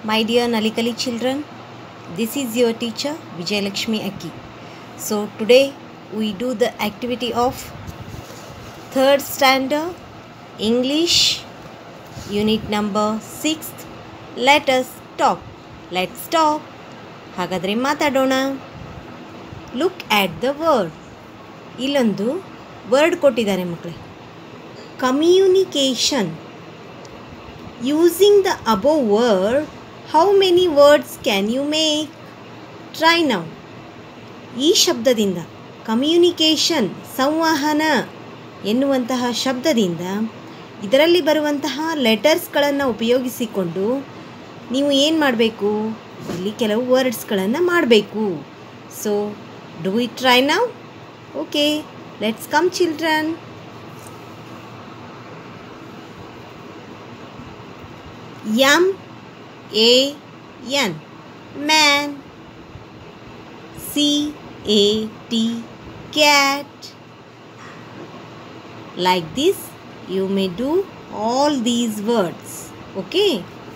My dear Nalikali children, this is your teacher Vijayalakshmi Aki. So today we do the activity of third standard English unit number 6th. Let us talk. Let's talk. ಹಾಗಾದರೆ ಮಾತಾಡೋಣ look at the word ಇಲ್ಲೊಂದು word ಕೊಟ್ಟಿದ್ದಾರೆ ಮಕ್ಕಳೇ communication using the above word how many words can you make try now ಈ ಶಬ್ದದಿಂದ communication ಸಂವಹನ ಎನ್ನುವಂತಹ ಶಬ್ದದಿಂದ ಇದರಲ್ಲಿ ಬರುವಂತಹ ಲೆಟರ್ಸ್ಗಳನ್ನು ಉಪಯೋಗಿಸಿಕೊಂಡು ನೀವು ಏನು ಮಾಡಬೇಕು ಇಲ್ಲಿ ಕೆಲವು ವರ್ಡ್ಸ್ಗಳನ್ನು ಮಾಡಬೇಕು so do it try now okay let's come children M A N man C A T cat like this you may do all these words okay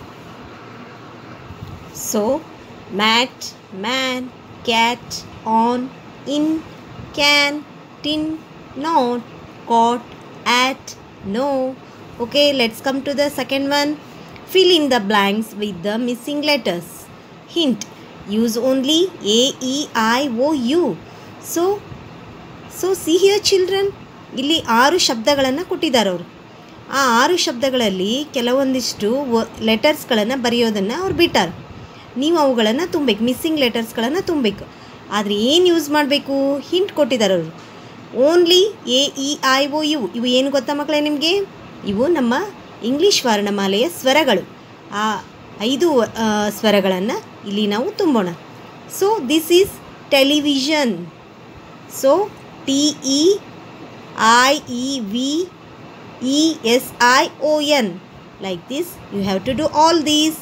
so mat man cat on in can tin not caught at no okay let's come to the second one fill in the blanks with the missing letters hint use only a e i o u so so see here children ಇಲ್ಲಿ ಆರು ಶಬ್ದಗಳನ್ನು ಕೊಟ್ಟಿದ್ದಾರೆ ಅವರು ಆ ಆರು ಶಬ್ದಗಳಲ್ಲಿ ಕೆಲವೊಂದಿಷ್ಟು ವ ಲೆಟರ್ಸ್ಗಳನ್ನು ಬರೆಯೋದನ್ನು ಅವ್ರು ಬಿಟ್ಟಾರೆ ನೀವು ಅವುಗಳನ್ನು ತುಂಬಬೇಕು ಮಿಸ್ಸಿಂಗ್ ಲೆಟರ್ಸ್ಗಳನ್ನು ತುಂಬಬೇಕು ಆದರೆ ಏನು ಯೂಸ್ ಮಾಡಬೇಕು ಹಿಂಟ್ ಕೊಟ್ಟಿದ್ದಾರೆ ಅವರು only A E I O U ಇವು ಏನು ಗೊತ್ತಾ ಮಕ್ಕಳೇ ನಿಮಗೆ ಇವು ನಮ್ಮ ಇಂಗ್ಲೀಷ್ ವರ್ಣಮಾಲೆಯ ಸ್ವರಗಳು ಆ ಐದು ಆ, ಸ್ವರಗಳನ್ನು ಇಲ್ಲಿ ನಾವು ತುಂಬೋಣ so this is television so T E I E V E S I O N. Like this, you have to do all these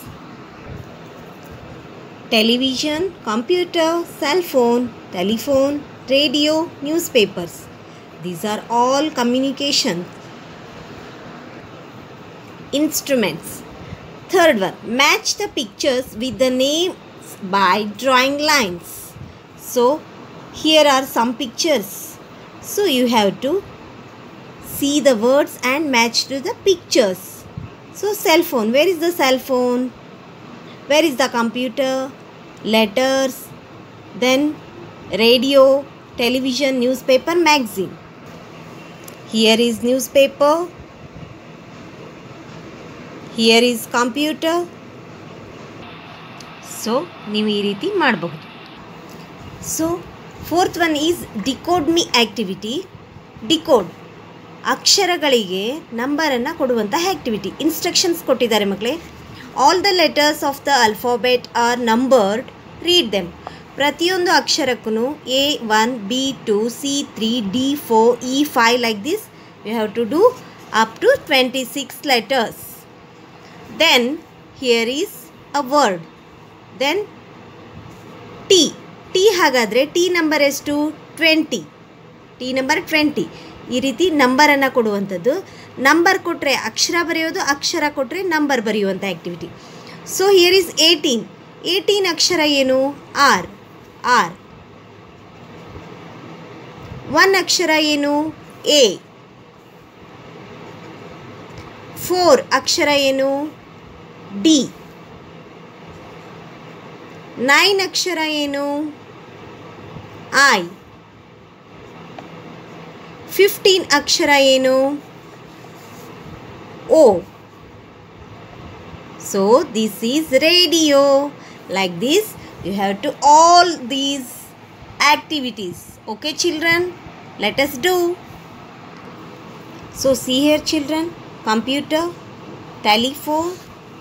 television, computer, cell phone, telephone, radio, newspapers. These are all communication instruments. Third one, match the pictures with the names by drawing lines. So, here are some pictures. So you have to see the words and match to the pictures. So cell phone, where is the cell phone? Where is the computer? Letters, then radio, television, newspaper, magazine. Here is newspaper. Here is computer. So ನೀವು ಈ ರೀತಿ ಮಾಡಬಹುದು so fourth one is decode me activity decode ಅಕ್ಷರಗಳಿಗೆ ನಂಬರನ್ನು ಕೊಡುವಂತಹ activity instructions ಕೊಟ್ಟಿದ್ದಾರೆ ಮಕ್ಕಳೇ all the letters of the alphabet are numbered read them ಪ್ರತಿಯೊಂದು ಅಕ್ಷರಕ್ಕೂ A one B two C three D four E five like this you have to do up to twenty six letters then here is a word then T T ಹಾಗಾದರೆ T number ಎಷ್ಟು twenty T number twenty ಈ ರೀತಿ ನಂಬರನ್ನು ಕೊಡುವಂಥದ್ದು number ಕೊಟ್ಟರೆ ಅಕ್ಷರ ಬರೆಯೋದು ಅಕ್ಷರ ಕೊಟ್ಟರೆ ನಂಬರ್ ಬರೆಯುವಂಥ activity so here is eighteen eighteen ಅಕ್ಷರ ಏನು ಆರ್ ಆರ್ ಒನ್ ಅಕ್ಷರ ಏನು ಎ ಫೋರ್ ಅಕ್ಷರ ಏನು ಡಿ ನೈನ್ ಅಕ್ಷರ ಏನು ಐ ಫಿಫ್ಟೀನ್ ಅಕ್ಷರ ಏನು O so this is radio like this you have to all these activities okay children let us do so see here children computer telephone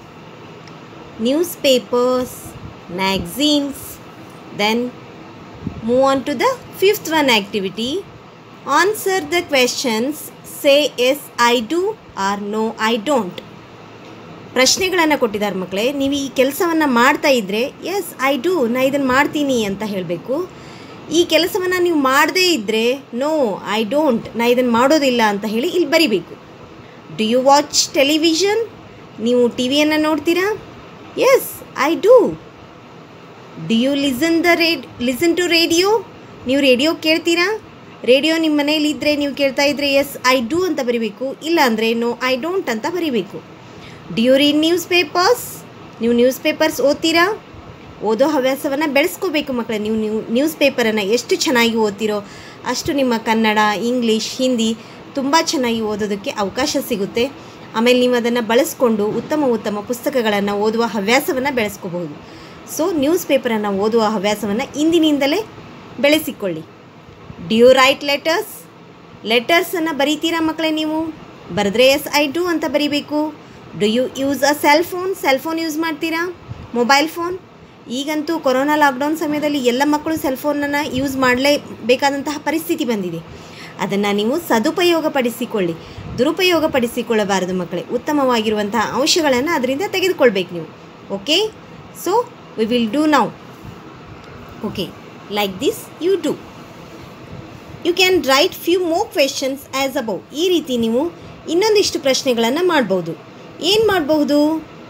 newspapers, magazines. Then move on to the fifth one activity. Answer the questions. Say yes, I do or no, I don't. ಪ್ರಶ್ನೆಗಳನ್ನು ಕೊಟ್ಟಿದ್ದಾರೆ ಮಕ್ಕಳೇ ನೀವು ಈ ಕೆಲಸವನ್ನು ಮಾಡ್ತಾ ಇದ್ದರೆ S I do ನಾ ಇದನ್ನು ಮಾಡ್ತೀನಿ ಅಂತ ಹೇಳಬೇಕು ಈ ಕೆಲಸವನ್ನು ನೀವು ಮಾಡದೇ ಇದ್ದರೆ ನೋ ಐ ಡೋಂಟ್ ನಾ ಇದನ್ನು ಮಾಡೋದಿಲ್ಲ ಅಂತ ಹೇಳಿ ಇಲ್ಲಿ ಬರಿಬೇಕು ಡು ಯು ವಾಚ್ ಟೆಲಿವಿಷನ್ ನೀವು ಟಿ ವಿಯನ್ನು ನೋಡ್ತೀರಾ yes I do do you listen the rad listen to radio ನೀವು ರೇಡಿಯೋ ಕೇಳ್ತೀರಾ ರೇಡಿಯೋ ನಿಮ್ಮ ಮನೇಲಿ ಇದ್ದರೆ ನೀವು ಕೇಳ್ತಾ ಇದ್ದರೆ ಎಸ್ ಐ ಡೂ ಅಂತ ಬರಿಬೇಕು ಇಲ್ಲ ಅಂದರೆ ನೋ ಐ ಡೋಂಟ್ ಅಂತ ಬರಿಬೇಕು do you read newspapers ನೀವು ನ್ಯೂಸ್ ಪೇಪರ್ಸ್ ಓದ್ತೀರಾ ಓದೋ ಹವ್ಯಾಸವನ್ನು ಬೆಳೆಸ್ಕೋಬೇಕು ಮಕ್ಕಳೇ ನೀವು ನೀವು ನ್ಯೂಸ್ ಪೇಪರನ್ನು ಎಷ್ಟು ಚೆನ್ನಾಗಿ ಓದ್ತಿರೋ ಅಷ್ಟು ನಿಮ್ಮ ಕನ್ನಡ ಇಂಗ್ಲೀಷ್ ಹಿಂದಿ ತುಂಬ ಚೆನ್ನಾಗಿ ಓದೋದಕ್ಕೆ ಅವಕಾಶ ಸಿಗುತ್ತೆ ಆಮೇಲೆ ನೀವು ಅದನ್ನು ಬಳಸ್ಕೊಂಡು ಉತ್ತಮ ಉತ್ತಮ ಪುಸ್ತಕಗಳನ್ನು ಓದುವ ಹವ್ಯಾಸವನ್ನು ಬೆಳೆಸ್ಕೋಬಹುದು ಸೊ ನ್ಯೂಸ್ ಪೇಪರನ್ನು ಓದುವ ಹವ್ಯಾಸವನ್ನು ಇಂದಿನಿಂದಲೇ ಬೆಳೆಸಿಕೊಳ್ಳಿ ಡು ಯು ರೈಟ್ ಲೆಟರ್ಸ್ ಲೆಟರ್ಸನ್ನು ಬರೀತೀರಾ ಮಕ್ಕಳೇ ನೀವು ಬರೆದ್ರೆ ಎಸ್ ಐ ಡು ಅಂತ ಬರೀಬೇಕು do you use a cell phone cell phone use ಮಾಡ್ತೀರಾ ಮೊಬೈಲ್ ಫೋನ್ ಈಗಂತೂ ಕೊರೋನಾ ಲಾಕ್ಡೌನ್ ಸಮಯದಲ್ಲಿ ಎಲ್ಲ ಮಕ್ಕಳು ಸೆಲ್ ಫೋನನ್ನು ಯೂಸ್ ಮಾಡಲೇಬೇಕಾದಂತಹ ಪರಿಸ್ಥಿತಿ ಬಂದಿದೆ ಅದನ್ನು ನೀವು ಸದುಪಯೋಗಪಡಿಸಿಕೊಳ್ಳಿ ದುರುಪಯೋಗಪಡಿಸಿಕೊಳ್ಳಬಾರದು ಮಕ್ಕಳೇ ಉತ್ತಮವಾಗಿರುವಂತಹ ಅಂಶಗಳನ್ನು ಅದರಿಂದ ತೆಗೆದುಕೊಳ್ಬೇಕು ನೀವು okay so we will do now okay like this you do you can write few more questions as above ಈ ರೀತಿ ನೀವು ಇನ್ನೊಂದಿಷ್ಟು ಪ್ರಶ್ನೆಗಳನ್ನು ಮಾಡ್ಬೋದು ಏನು ಮಾಡಬಹುದು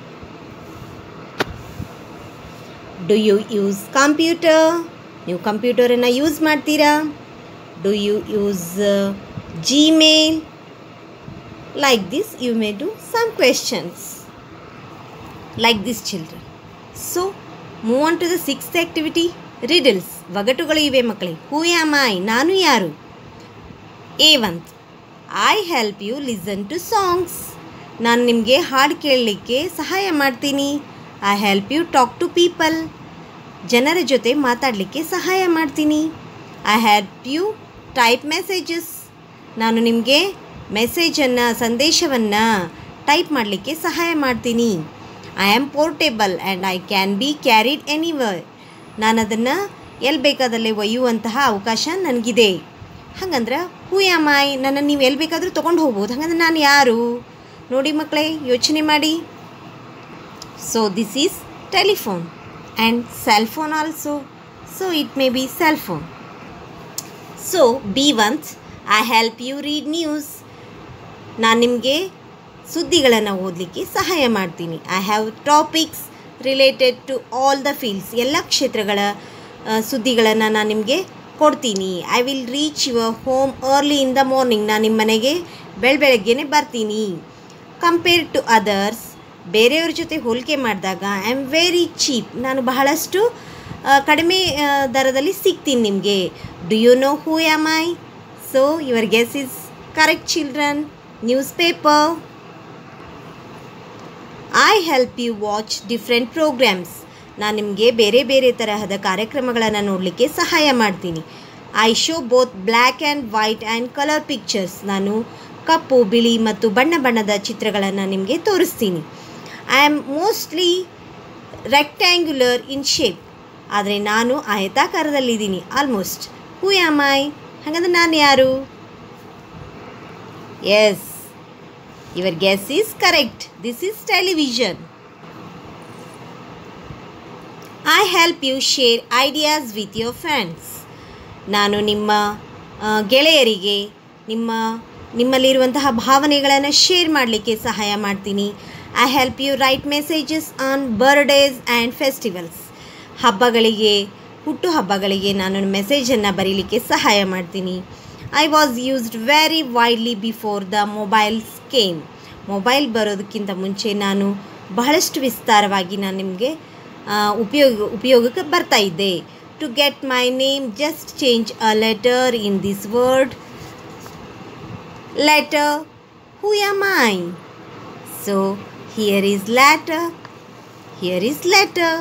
ಡು ಯು ಯೂಸ್ ಕಂಪ್ಯೂಟರ್ ನೀವು ಕಂಪ್ಯೂಟರನ್ನು ಯೂಸ್ ಮಾಡ್ತೀರಾ do you use Gmail like this you may do some questions like this children so move on to the sixth activity riddles ಒಗಟುಗಳು ಇವೆ ಮಕ್ಕಳೇ ಹೂ ಆಮ್ ಐ ನಾನು ಯಾರು ಎ ಒಂತ್ I help you listen to songs ನಾನು ನಿಮಗೆ ಹಾಡು ಕೇಳಲಿಕ್ಕೆ ಸಹಾಯ ಮಾಡ್ತೀನಿ I help you talk to people ಜನರ ಜೊತೆ ಮಾತಾಡಲಿಕ್ಕೆ ಸಹಾಯ ಮಾಡ್ತೀನಿ I help you type messages ನಾನು ನಿಮಗೆ ಮೆಸೇಜನ್ನು ಸಂದೇಶವನ್ನು ಟೈಪ್ ಮಾಡಲಿಕ್ಕೆ ಸಹಾಯ ಮಾಡ್ತೀನಿ I am portable and I can be carried anywhere ನಾನು ಅದನ್ನು ಎಲ್ಲಿ ಬೇಕಾದಲ್ಲೇ ಒಯ್ಯುವಂತಹ ಅವಕಾಶ ನನಗಿದೆ ಹಾಗಂದ್ರೆ ಹೂ ಆಮ್ ಐ ನನ್ನನ್ನು ನೀವು ಎಲ್ಲಿ ಬೇಕಾದರೂ ತೊಗೊಂಡು ಹೋಗ್ಬೋದು ಹಾಗಂದ್ರೆ ನಾನು ಯಾರು ನೋಡಿ ಮಕ್ಕಳೇ ಯೋಚನೆ ಮಾಡಿ so this is telephone and cell phone also so it may be cell phone so B ones I help you read news ನಾನು ನಿಮಗೆ ಸುದ್ದಿಗಳನ್ನು ಓದಲಿಕ್ಕೆ ಸಹಾಯ ಮಾಡ್ತೀನಿ I have topics related to all the fields ಎಲ್ಲ ಕ್ಷೇತ್ರಗಳ ಸುದ್ದಿಗಳನ್ನು ನಾನು ನಿಮಗೆ ಕೊಡ್ತೀನಿ I will reach your home early in the morning ನಾನು ನಿಮ್ಮ ಮನೆಗೆ ಬೆಳ ಬೆಳಗ್ಗೆನೆ ಬರ್ತೀನಿ ಕಂಪೇರ್ ಟು ಅದರ್ಸ್ ಬೇರೆಯವ್ರ ಜೊತೆ ಹೋಲಿಕೆ ಮಾಡಿದಾಗ ಐ ಆಮ್ ವೆರಿ ಚೀಪ್ ನಾನು ಬಹಳಷ್ಟು ಆ, ಕಡಿಮೆ ಆ, ದರದಲ್ಲಿ ಸಿಗ್ತೀನಿ ನಿಮಗೆ do you know who am I so your guess is correct children news paper I help you watch different programmes ನಾನು ನಿಮಗೆ ಬೇರೆ ಬೇರೆ ತರಹದ ಕಾರ್ಯಕ್ರಮಗಳನ್ನು ನೋಡಲಿಕ್ಕೆ ಸಹಾಯ ಮಾಡ್ತೀನಿ I show both black and white and colour pictures ನಾನು ಕಪ್ಪು ಬಿಳಿ ಮತ್ತು ಬಣ್ಣ ಬಣ್ಣದ ಚಿತ್ರಗಳನ್ನು ನಿಮಗೆ ತೋರಿಸ್ತೀನಿ I am mostly rectangular in shape ಆದರೆ ನಾನು ಆಯತಾಕಾರದಲ್ಲಿದ್ದೀನಿ ಆಲ್ಮೋಸ್ಟ್ ಹೂ ಆಮ್ ಐ ಹಾಗಂದ್ರೆ ನಾನು ಯಾರು yes your guess is correct this is television I help you share ideas with your friends ನಾನು ನಿಮ್ಮ ಆ, ಗೆಳೆಯರಿಗೆ ನಿಮ್ಮ ನಿಮ್ಮಲ್ಲಿರುವಂತಹ ಭಾವನೆಗಳನ್ನು ಶೇರ್ ಮಾಡಲಿಕ್ಕೆ ಸಹಾಯ ಮಾಡ್ತೀನಿ I help you write messages on birthdays and festivals ಹಬ್ಬಗಳಿಗೆ ಹುಟ್ಟು ಹಬ್ಬಗಳಿಗೆ ನಾನು ಮೆಸೇಜನ್ನು ಬರೀಲಿಕ್ಕೆ ಸಹಾಯ ಮಾಡ್ತೀನಿ I was used very widely before the mobiles came mobile ಬರೋದಕ್ಕಿಂತ ಮುಂಚೆ ನಾನು ಬಹಳಷ್ಟು ವಿಸ್ತಾರವಾಗಿ ನಾನು ನಿಮಗೆ ಉಪಯೋಗ ಉಪಯೋಗಕ್ಕೆ ಬರ್ತಾ ಇದ್ದೆ to get my name just change a letter in this word letter who am I so here is letter here is letter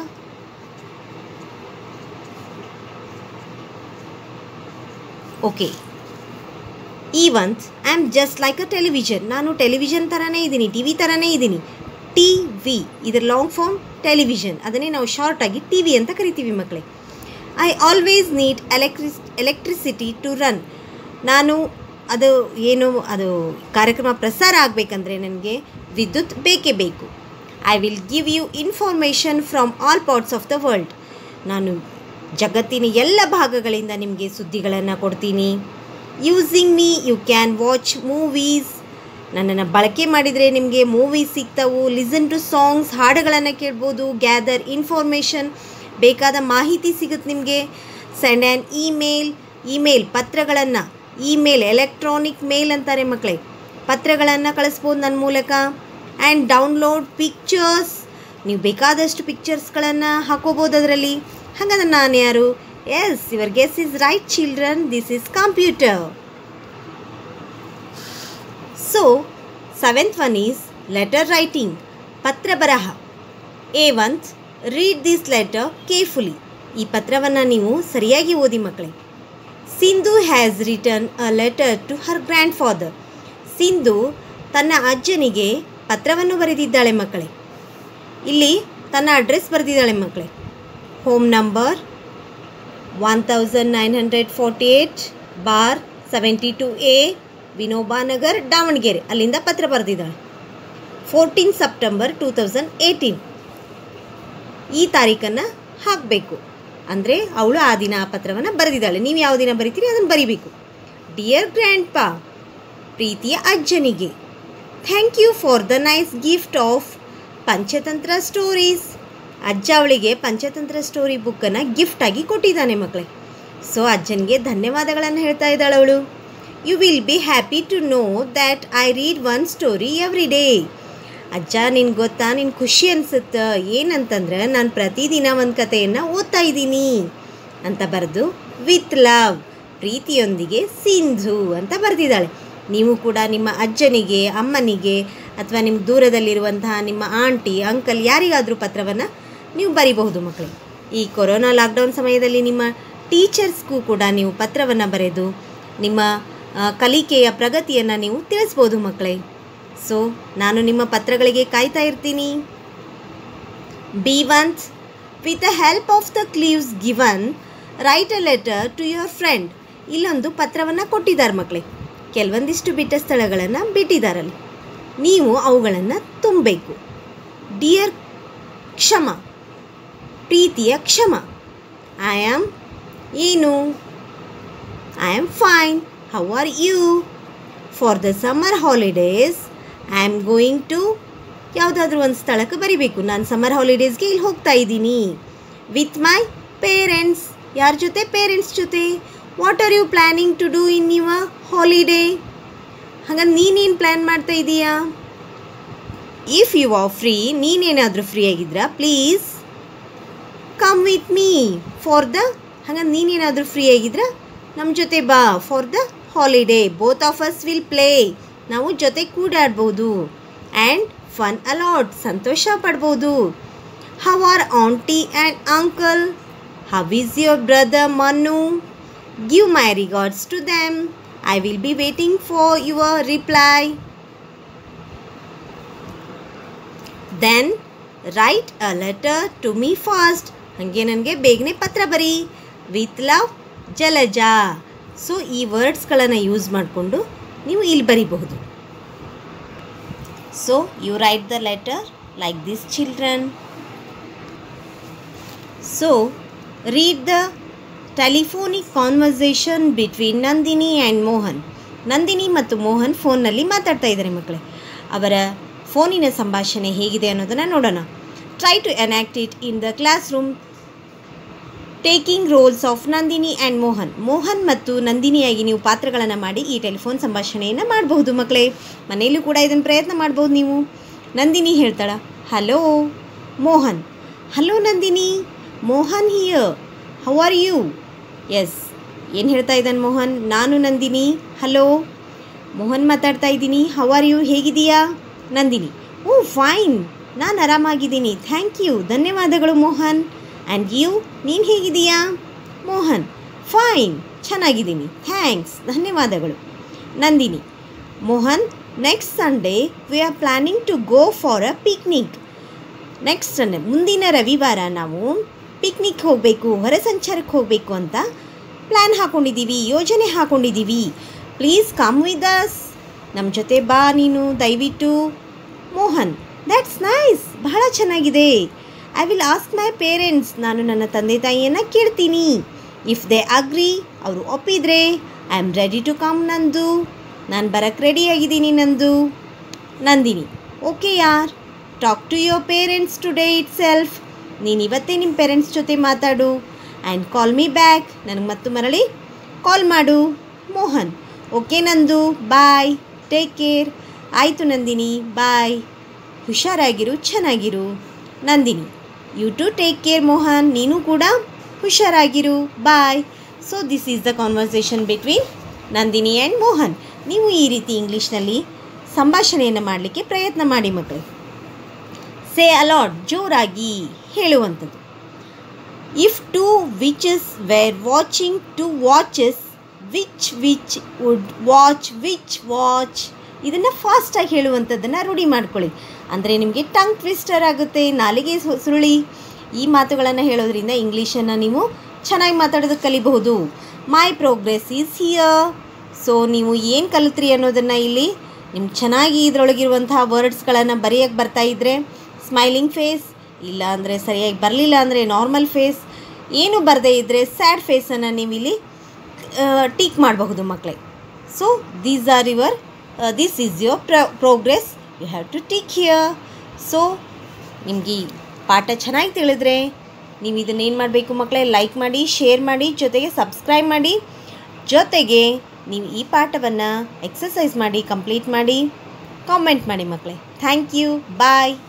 okay ಈ ಒಂತ್ I am just like a television ನಾನು ಟೆಲಿವಿಷನ್ ಥರನೇ ಇದ್ದೀನಿ ಟಿ ವಿ ಥರನೇ ಇದ್ದೀನಿ T V ಇದರ long form television ಅದನ್ನೇ ನಾವು ಶಾರ್ಟಾಗಿ ಟಿ ವಿ ಅಂತ ಕರಿತೀವಿ ಮಕ್ಕಳೇ I always need electric electricity to run ನಾನು ಅದು ಏನು ಅದು ಕಾರ್ಯಕ್ರಮ ಪ್ರಸಾರ ಆಗಬೇಕಂದ್ರೆ ನನಗೆ ವಿದ್ಯುತ್ ಬೇಕೇ ಬೇಕು I will give you information from all parts of the world ನಾನು ಜಗತ್ತಿನ ಎಲ್ಲ ಭಾಗಗಳಿಂದ ನಿಮಗೆ ಸುದ್ದಿಗಳನ್ನು ಕೊಡ್ತೀನಿ using me you can watch movies ನನ್ನನ್ನು ಬಳಕೆ ಮಾಡಿದರೆ ನಿಮಗೆ ಮೂವೀಸ್ ಸಿಗ್ತಾವು ಲಿಸನ್ ಟು ಸಾಂಗ್ಸ್ ಹಾಡುಗಳನ್ನು ಕೇಳ್ಬೋದು ಗ್ಯಾದರ್ ಇನ್ಫಾರ್ಮೇಷನ್ ಬೇಕಾದ ಮಾಹಿತಿ ಸಿಗುತ್ತೆ ನಿಮಗೆ ಸೆಂಡ್ ಆ್ಯನ್ ಇಮೇಲ್ ಇಮೇಲ್ ಪತ್ರಗಳನ್ನು ಇಮೇಲ್ ಎಲೆಕ್ಟ್ರಾನಿಕ್ ಮೇಲ್ ಅಂತಾರೆ ಮಕ್ಕಳೇ ಪತ್ರಗಳನ್ನು ಕಳಿಸ್ಬೋದು ನನ್ನ ಮೂಲಕ ಆ್ಯಂಡ್ ಡೌನ್ಲೋಡ್ ಪಿಕ್ಚರ್ಸ್ ನೀವು ಬೇಕಾದಷ್ಟು ಪಿಕ್ಚರ್ಸ್ಗಳನ್ನು ಹಾಕೋಬೋದು ಅದರಲ್ಲಿ ಹಾಗಾದ್ರೆ ನಾನು ಯಾರು yes your guess is right children this is computer so seventh one is letter writing ಪತ್ರ ಬರಹ ಎ ಒಂತ್ ರೀಡ್ ದಿಸ್ ಲೆಟರ್ ಕೇರ್ಫುಲಿ ಈ ಪತ್ರವನ್ನು ನೀವು ಸರಿಯಾಗಿ ಓದಿ ಮಕ್ಕಳೇ Sindhu has return a letter to her grandfather Sindhu ತನ್ನ ಅಜ್ಜನಿಗೆ ಪತ್ರವನ್ನು ಬರೆದಿದ್ದಾಳೆ ಮಕ್ಕಳೇ ಇಲ್ಲಿ ತನ್ನ ಅಡ್ರೆಸ್ ಬರೆದಿದ್ದಾಳೆ ಮಕ್ಕಳೇ home number one thousand nine hundred forty eight bar seventy two A Vinoba Nagar Davangere ಅಲ್ಲಿಂದ ಪತ್ರ ಬರೆದಿದ್ದಾಳೆ fourteen September two thousand eighteen ಈ ತಾರೀಖನ್ನು ಹಾಕಬೇಕು ಅಂದರೆ ಅವಳು ಆ ದಿನ ಆ ಪತ್ರವನ್ನು ಬರೆದಿದ್ದಾಳೆ ನೀವು ಯಾವ ದಿನ ಬರಿತೀರಿ ಅದನ್ನು ಬರಿಬೇಕು ಡಿಯರ್ ಗ್ರ್ಯಾಂಡ್ ಪಾ ಪ್ರೀತಿಯ ಅಜ್ಜನಿಗೆ thank you for the nice gift of Panchatantra stories ಅಜ್ಜ ಅವಳಿಗೆ ಪಂಚತಂತ್ರ ಸ್ಟೋರಿ ಬುಕ್ಕನ್ನು ಗಿಫ್ಟಾಗಿ ಕೊಟ್ಟಿದ್ದಾನೆ ಮಕ್ಕಳೇ ಸೊ ಅಜ್ಜನಿಗೆ ಧನ್ಯವಾದಗಳನ್ನು ಹೇಳ್ತಾ ಇದ್ದಾಳೆ ಅವಳು you will be happy to know that I read one story every day ಅಜ್ಜ ನಿನ್ಗೆ ಗೊತ್ತಾ ನಿನ್ ಖುಷಿ ಅನ್ಸುತ್ತೆ ಏನಂತಂದ್ರೆ ನಾನು ಪ್ರತಿದಿನ ಒಂದು ಕಥೆಯನ್ನು ಓದ್ತಾ ಇದ್ದೀನಿ ಅಂತ ಬರೆದು ವಿತ್ ಲವ್ ಪ್ರೀತಿಯೊಂದಿಗೆ ಸಿಂಧು ಅಂತ ಬರೆದಿದ್ದಾಳೆ ನೀವು ಕೂಡ ನಿಮ್ಮ ಅಜ್ಜನಿಗೆ ಅಮ್ಮನಿಗೆ ಅಥವಾ ನಿಮ್ಮ ದೂರದಲ್ಲಿರುವಂತಹ ನಿಮ್ಮ ಆಂಟಿ ಅಂಕಲ್ ಯಾರಿಗಾದರೂ ಪತ್ರವನ್ನು ನೀವು ಬರಿಬಹುದು ಮಕ್ಕಳೇ ಈ ಕೊರೋನಾ ಲಾಕ್ಡೌನ್ ಸಮಯದಲ್ಲಿ ನಿಮ್ಮ ಟೀಚರ್ಸ್ಗೂ ಕೂಡ ನೀವು ಪತ್ರವನ್ನು ಬರೆದು ನಿಮ್ಮ ಆ, ಕಲಿಕೆಯ ಪ್ರಗತಿಯನ್ನು ನೀವು ತಿಳಿಸ್ಬೋದು ಮಕ್ಕಳೇ ಸೊ ನಾನು ನಿಮ್ಮ ಪತ್ರಗಳಿಗೆ ಕಾಯ್ತಾ ಇರ್ತೀನಿ be once with the help of the clues given write a letter to your friend ಇಲ್ಲೊಂದು ಪತ್ರವನ್ನು ಕೊಟ್ಟಿದ್ದಾರೆ ಮಕ್ಕಳೇ ಕೆಲವೊಂದಿಷ್ಟು ಬಿಟ್ಟ ಸ್ಥಳಗಳನ್ನು ಬಿಟ್ಟಿದ್ದಾರಲ್ಲಿ ನೀವು ಅವುಗಳನ್ನು ತುಂಬಬೇಕು ಡಿಯರ್ ಕ್ಷಮ ಪ್ರೀತಿಯ ಕ್ಷಮ ಐ ಆಮ್ ಏನು I am fine how are you for the summer holidays I am going to ಯಾವುದಾದ್ರೂ ಒಂದು ಸ್ಥಳಕ್ಕೆ ಬರಿಬೇಕು ನಾನು ಸಮ್ಮರ್ ಹಾಲಿಡೇಸ್ಗೆ ಇಲ್ಲಿ ಹೋಗ್ತಾ ಇದ್ದೀನಿ ವಿತ್ ಮೈ ಪೇರೆಂಟ್ಸ್ ಯಾರ ಜೊತೆ ಪೇರೆಂಟ್ಸ್ ಜೊತೆ what are you planning to do in your holiday ಹಾಗಾದ್ರೆ ನೀನೇನು ಪ್ಲ್ಯಾನ್ ಮಾಡ್ತಾ ಇದೀಯಾ ಇಫ್ ಯು ಆರ್ ಫ್ರೀ ನೀನೇನಾದರೂ ಫ್ರೀ ಆಗಿದ್ರಾ please come with me for the ಹಾಗಾದ್ರೆ ನೀನೇನಾದರೂ ಫ್ರೀ ಆಗಿದ್ರ ನಮ್ಮ ಜೊತೆ ಬಾ for the holiday both of us will play ನಾವು ಜೊತೆ ಕೂಡಾಡ್ಬೋದು ಆ್ಯಂಡ್ ಫನ್ ಅಲಾಟ್ ಸಂತೋಷ ಪಡ್ಬೋದು how are aunty and uncle how is your brother Manu give my regards to them I will be waiting for your reply then write a letter to me fast ಹಾಗೆ ನನಗೆ ಬೇಗನೆ ಪತ್ರ ಬರಿ with love Jalaja so ಈ ವರ್ಡ್ಸ್ಗಳನ್ನು use ಮಾಡಿಕೊಂಡು ನೀವು ಇಲ್ಲಿ ಬರಿಬಹುದು so you write the letter like this children so read the telephonic conversation between Nandini and Mohan Nandini ಮತ್ತು ಮೋಹನ್ ಫೋನ್ನಲ್ಲಿ ಮಾತಾಡ್ತಾ ಇದ್ದಾರೆ ಮಕ್ಕಳೇ ಅವರ ಫೋನಿನ ಸಂಭಾಷಣೆ ಹೇಗಿದೆ ಅನ್ನೋದನ್ನು ನೋಡೋಣ try to enact it in the classroom taking roles of Nandini and Mohan Mohan ಮತ್ತು ನಂದಿನಿಯಾಗಿ ನೀವು ಪಾತ್ರಗಳನ್ನು ಮಾಡಿ ಈ ಟೆಲಿಫೋನ್ ಸಂಭಾಷಣೆಯನ್ನು ಮಾಡಬಹುದು ಮಕ್ಕಳೇ ಮನೆಯಲ್ಲೂ ಕೂಡ ಇದನ್ನು ಪ್ರಯತ್ನ ಮಾಡ್ಬೋದು ನೀವು ನಂದಿನಿ ಹೇಳ್ತಾಳ hello Mohan hello Nandini Mohan here how are you ಎಸ್ ಏನು ಹೇಳ್ತಾ ಇದ್ದಾನೆ ಮೋಹನ್ ನಾನು ನಂದಿನಿ ಹಲೋ ಮೋಹನ್ ಮಾತಾಡ್ತಾ ಇದ್ದೀನಿ ಹೌ ಆರ್ ಯು ಹೇಗಿದೀಯಾ ನಂದಿನಿ ಓ ಫೈನ್ ನಾನು ಆರಾಮಾಗಿದ್ದೀನಿ ಥ್ಯಾಂಕ್ ಯು ಧನ್ಯವಾದಗಳು ಮೋಹನ್ ಆ್ಯಂಡ್ ಯು ನೀನು ಹೇಗಿದೀಯಾ ಮೋಹನ್ ಫೈನ್ ಚೆನ್ನಾಗಿದ್ದೀನಿ ಥ್ಯಾಂಕ್ಸ್ ಧನ್ಯವಾದಗಳು Nandini Mohan next Sunday we are planning to go for a picnic next Sunday ಮುಂದಿನ ರವಿವಾರ ನಾವು ಪಿಕ್ನಿಕ್ ಹೋಗಬೇಕು ಹೊರ ಸಂಚಾರಕ್ಕೆ ಹೋಗಬೇಕು ಅಂತ ಪ್ಲ್ಯಾನ್ ಹಾಕ್ಕೊಂಡಿದ್ದೀವಿ ಯೋಜನೆ ಹಾಕ್ಕೊಂಡಿದ್ದೀವಿ ಪ್ಲೀಸ್ ಕಮ್ ವಿತ್ ಅಸ್ ನಮ್ಮ ಜೊತೆ ಬಾ ನೀನು ದಯವಿಟ್ಟು ಮೋಹನ್ ದ್ಯಾಟ್ಸ್ ನೈಸ್ ಬಹಳ ಚೆನ್ನಾಗಿದೆ I will ask my parents ನಾನು ನನ್ನ ತಂದೆ ತಾಯಿಯನ್ನು ಕೇಳ್ತೀನಿ ಇಫ್ ದೇ ಅಗ್ರಿ ಅವರು ಒಪ್ಪಿದರೆ I am ready to come ನಂದು ನಾನು ಬರಕ್ಕೆ ರೆಡಿಯಾಗಿದ್ದೀನಿ ನಂದು ನಂದಿನಿ ಓಕೆ ಯಾರ್ talk to your parents today itself ನೀನು ಇವತ್ತೇ ನಿಮ್ಮ ಪೇರೆಂಟ್ಸ್ ಜೊತೆ ಮಾತಾಡು ಆ್ಯಂಡ್ ಕಾಲ್ ಮೀ ಬ್ಯಾಕ್ ನನಗೆ ಮತ್ತು ಮರಳಿ ಕಾಲ್ ಮಾಡು ಮೋಹನ್ ಓಕೆ ನಂದು ಬಾಯ್ ಟೇಕ್ ಕೇರ್ ಆಯಿತು ನಂದಿನಿ ಬಾಯ್ ಹುಷಾರಾಗಿರು ಚೆನ್ನಾಗಿರು Nandini you too take care Mohan ನೀನು ಕೂಡ ಹುಷಾರಾಗಿರು bye so this is the conversation between Nandini and Mohan ನೀವು ಈ ರೀತಿ ಇಂಗ್ಲೀಷ್ನಲ್ಲಿ ಸಂಭಾಷಣೆಯನ್ನು ಮಾಡಲಿಕ್ಕೆ ಪ್ರಯತ್ನ ಮಾಡಿ ಮಕ್ಕಳು ಸೇ ಅಲಾಟ್ ಜೋರಾಗಿ ಹೇಳುವಂಥದ್ದು if two witches were watching two watches which witch would watch which watch ಇದನ್ನು ಫಾಸ್ಟಾಗಿ ಹೇಳುವಂಥದ್ದನ್ನು ರೂಢಿ ಮಾಡ್ಕೊಳ್ಳಿ ಅಂದರೆ ನಿಮಗೆ ಟಂಗ್ ಟ್ವಿಸ್ಟರ್ ಆಗುತ್ತೆ ನಾಲಿಗೆ ಸು- ಸುರುಳಿ ಈ ಮಾತುಗಳನ್ನು ಹೇಳೋದ್ರಿಂದ ಇಂಗ್ಲೀಷನ್ನು ನೀವು ಚೆನ್ನಾಗಿ ಮಾತಾಡೋದಕ್ಕೆ ಕಲಿಬಹುದು my progress is here so ನೀವು ಏನು ಕಲಿತ್ರಿ ಅನ್ನೋದನ್ನು ಇಲ್ಲಿ ನಿಮ್ಗೆ ಚೆನ್ನಾಗಿ ಇದರೊಳಗಿರುವಂತಹ ವರ್ಡ್ಸ್ಗಳನ್ನು ಬರೆಯೋಕ್ಕೆ ಬರ್ತಾ ಇದ್ದರೆ ಸ್ಮೈಲಿಂಗ್ ಫೇಸ್ ಇಲ್ಲ ಅಂದರೆ ಸರಿಯಾಗಿ ಬರಲಿಲ್ಲ ಅಂದರೆ ನಾರ್ಮಲ್ ಫೇಸ್ ಏನು ಬರದೇ ಇದ್ದರೆ ಸ್ಯಾಡ್ ಫೇಸನ್ನು ನೀವು ಇಲ್ಲಿ ಟೀಕ್ ಮಾಡಬಹುದು ಮಕ್ಕಳೇ so these are your this is your ಪ್ರ progress you have to tick here so ನಿಮಗೆ ಈ ಪಾಠ ಚೆನ್ನಾಗಿ ತಿಳಿದ್ರೆ ನೀವು ಇದನ್ನೇನು ಮಾಡಬೇಕು ಮಕ್ಕಳೇ ಲೈಕ್ ಮಾಡಿ ಶೇರ್ ಮಾಡಿ ಜೊತೆಗೆ ಸಬ್ಸ್ಕ್ರೈಬ್ ಮಾಡಿ ಜೊತೆಗೆ ನೀವು ಈ ಪಾಠವನ್ನು ಎಕ್ಸಸೈಸ್ ಮಾಡಿ ಕಂಪ್ಲೀಟ್ ಮಾಡಿ ಕಾಮೆಂಟ್ ಮಾಡಿ ಮಕ್ಕಳೇ ಥ್ಯಾಂಕ್ ಯು ಬಾಯ್